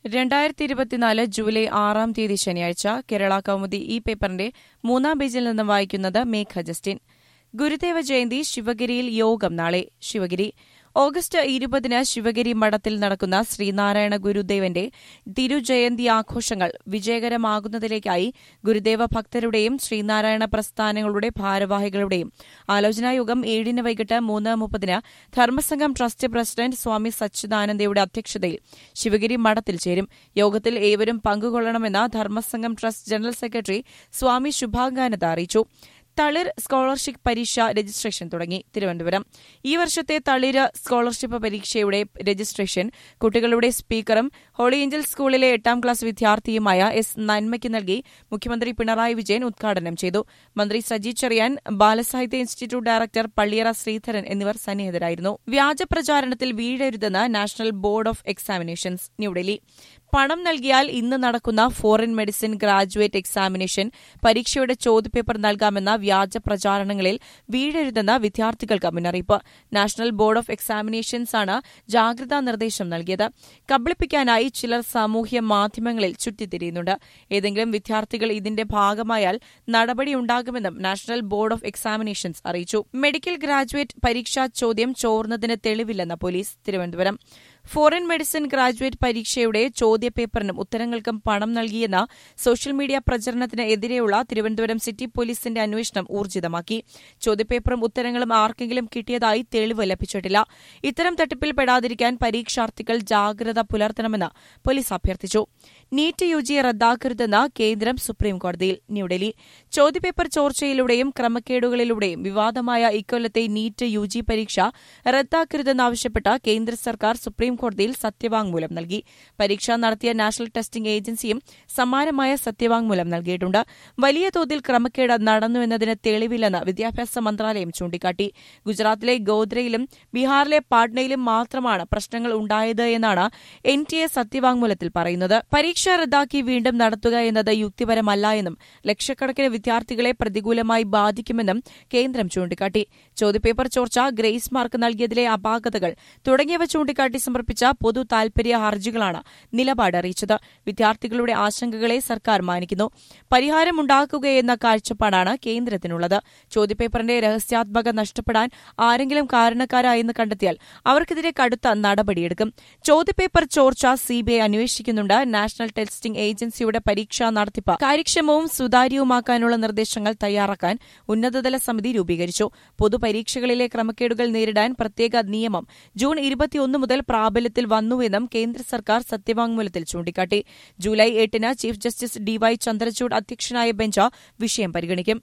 രണ്ടായിരത്തി ഇരുപത്തിനാല് ജൂലൈ ആറാം തീയതി ശനിയാഴ്ച കേരള കൗമുദി ഈ പേപ്പറിന്റെ മൂന്നാം പേജിൽ നിന്ന് വായിക്കുന്നത് മേഘ ജസ്റ്റിൻ ഗുരുദേവ ജയന്തി ശിവഗിരിയിൽ യോഗം നാളെ ശിവഗിരി ഓഗസ്റ്റ് ഇരുപതിന് ശിവഗിരി മഠത്തിൽ നടക്കുന്ന ശ്രീനാരായണ ഗുരുദേവന്റെ തിരുജയന്തി ആഘോഷങ്ങൾ വിജയകരമാകുന്നതിലേക്കായി ഗുരുദേവ ഭക്തരുടെയും ശ്രീനാരായണ പ്രസ്ഥാനങ്ങളുടെ ഭാരവാഹികളുടെയും ആലോചനായോഗം ഏഴിന് വൈകിട്ട് മൂന്ന് മുപ്പതിന് ധർമ്മസംഘം ട്രസ്റ്റ് പ്രസിഡന്റ് സ്വാമി സച്ചിദാനന്ദയുടെ അധ്യക്ഷതയിൽ ശിവഗിരി മഠത്തിൽ ചേരും യോഗത്തിൽ ഏവരും പങ്കുകൊള്ളണമെന്ന് Dharmasangham trust general secretary Swami Subhangananda അറിയിച്ചു തളിർ സ്കോളർഷിപ്പ് പരീക്ഷ രജിസ്ട്രേഷൻ തുടങ്ങി തിരുവനന്തപുരം ഈ വർഷത്തെ തളിര് സ്കോളർഷിപ്പ് പരീക്ഷയുടെ രജിസ്ട്രേഷൻ കുട്ടികളുടെ സ്പീക്കറും ഹോളി ഏഞ്ചൽ സ്കൂളിലെ എട്ടാം ക്ലാസ് വിദ്യാർത്ഥിയുമായ എസ് നന്മയ്ക്ക് നൽകി മുഖ്യമന്ത്രി പിണറായി വിജയൻ ഉദ്ഘാടനം ചെയ്തു മന്ത്രി സജി ചെറിയാൻ ബാലസാഹിത്യ ഇൻസ്റ്റിറ്റ്യൂട്ട് ഡയറക്ടർ പള്ളിയറ ശ്രീധരൻ എന്നിവർ സന്നിഹിതരായിരുന്നു വ്യാജപ്രചാരണത്തിൽ വീഴരുതെന്ന് national board of examinations New Delhi പണം നൽകിയാൽ ഇന്ന് നടക്കുന്ന ഫോറിൻ മെഡിസിൻ ഗ്രാജുവേറ്റ് എക്സാമിനേഷൻ പരീക്ഷയുടെ ചോദ്യപേപ്പർ നൽകാമെന്ന വ്യാജ പ്രചാരണങ്ങളിൽ വീഴരുതെന്ന് വിദ്യാർത്ഥികൾക്ക് മുന്നറിയിപ്പ് നാഷണൽ ബോർഡ് ഓഫ് എക്സാമിനേഷൻസ് ആണ് ജാഗ്രതാ നിർദ്ദേശം നൽകിയത് കബളിപ്പിക്കാനായി ചിലർ സാമൂഹ്യ മാധ്യമങ്ങളിൽ ചുറ്റിത്തിരിയുന്നുണ്ട് ഏതെങ്കിലും വിദ്യാർത്ഥികൾ ഇതിന്റെ ഭാഗമായാൽ നടപടിയുണ്ടാകുമെന്നും നാഷണൽ ബോർഡ് ഓഫ് എക്സാമിനേഷൻസ് അറിയിച്ചു മെഡിക്കൽ ഗ്രാജുവേറ്റ് പരീക്ഷാ ചോദ്യം ചോർന്നതിന് തെളിവില്ലെന്ന് police Thiruvananthapuram foreign medicine graduate പരീക്ഷയുടെ ചോദ്യപേപ്പറിനും ഉത്തരങ്ങൾക്കും പണം നൽകിയെന്ന സോഷ്യൽ മീഡിയ പ്രചരണത്തിന് എതിരെയുള്ള തിരുവനന്തപുരം സിറ്റി പോലീസിന്റെ അന്വേഷണം ഊർജിതമാക്കി ചോദ്യപേപ്പറും ഉത്തരങ്ങളും ആർക്കെങ്കിലും കിട്ടിയതായി തെളിവ് ലഭിച്ചിട്ടില്ല ഇത്തരം തട്ടിപ്പിൽ പെടാതിരിക്കാൻ പരീക്ഷാർത്ഥികൾ ജാഗ്രത പുലർത്തണമെന്ന് പോലീസ് അഭ്യർത്ഥിച്ചു നീറ്റ് യു ജി റദ്ദാക്കരുതെന്ന് കേന്ദ്രം സുപ്രീംകോടതിയിൽ ന്യൂഡൽഹി ചോദ്യപേപ്പർ ചോർച്ചയിലൂടെയും ക്രമക്കേടുകളിലൂടെയും വിവാദമായ ഇക്കൊല്ലത്തെ നീറ്റ് യു ജി പരീക്ഷ റദ്ദാക്കരുതെന്നാവശ്യപ്പെട്ട് കേന്ദ്ര സർക്കാർ സുപ്രീംകോടതിയിൽ സത്യവാങ്മൂലം നൽകി പരീക്ഷ നടത്തിയ നാഷണൽ ടെസ്റ്റിംഗ് ഏജൻസിയും സമാനമായ സത്യവാങ്മൂലം നൽകിയിട്ടുണ്ട് വലിയ തോതിൽ ക്രമക്കേട് നടന്നുവെന്നതിന് തെളിവില്ലെന്ന് വിദ്യാഭ്യാസ മന്ത്രാലയം ചൂണ്ടിക്കാട്ടി ഗുജറാത്തിലെ ഗോദ്രയിലും ബീഹാറിലെ പാട്നയിലും മാത്രമാണ് പ്രശ്നങ്ങൾ ഉണ്ടായത് എന്നാണ് എൻ ടി എ സത്യവാങ്മൂലത്തിൽ പറയുന്നത് പരീക്ഷ റദ്ദാക്കി വീണ്ടും നടത്തുക എന്നത് യുക്തിപരമല്ല എന്നും ലക്ഷക്കണക്കിന് വിദ്യാർത്ഥികളെ പ്രതികൂലമായി ബാധിക്കുമെന്നും കേന്ദ്രം ചൂണ്ടിക്കാട്ടി ചോദ്യപേപ്പർ ചോർച്ച ഗ്രേസ് മാർക്ക് നൽകിയതിലെ അപാകതകൾ തുടങ്ങിയവ ചൂണ്ടിക്കാട്ടി സമർപ്പിച്ച പൊതു താൽപര്യ ഹർജികളാണ് നിലപാട് അറിയിച്ചത് വിദ്യാർത്ഥികളുടെ ആശങ്കകളെ സർക്കാർ മാനിക്കുന്നു പരിഹാരമുണ്ടാക്കുകയെന്ന കാഴ്ചപ്പാടാണ് കേന്ദ്രത്തിനുള്ളത് ചോദ്യപേപ്പറിന്റെ രഹസ്യാത്മക നഷ്ടപ്പെടാൻ ആരെങ്കിലും കാരണക്കാരായെന്ന് കണ്ടെത്തിയാൽ അവർക്കെതിരെ കടുത്ത നടപടിയെടുക്കും ചോദ്യപേപ്പർ ചോർച്ച സിബിഐ അന്വേഷിക്കുന്നുണ്ട് നാഷണൽ ടെസ്റ്റിംഗ് ഏജൻസിയുടെ പരീക്ഷാ നടത്തിപ്പ് കാര്യക്ഷമവും സുതാര്യവുമാക്കാനുള്ള നിർദ്ദേശങ്ങൾ തയ്യാറാക്കാൻ ഉന്നതതല സമിതി രൂപീകരിച്ചു പൊതുപരീക്ഷകളിലെ ക്രമക്കേടുകൾ നേരിടാൻ പ്രത്യേക നിയമം ജൂൺ ഇരുപത്തിയൊന്ന് മുതൽ പ്രാബല്യത്തിൽ വന്നുവെന്നും കേന്ദ്ര സർക്കാർ സത്യവാങ്മൂലത്തിൽ ചൂണ്ടിക്കാട്ടി ജൂലൈ എട്ടിന് ചീഫ് ജസ്റ്റിസ് ഡിവൈ ചന്ദ്രചൂഡ് അധ്യക്ഷനായ ബെഞ്ച് വിഷയം പരിഗണിക്കും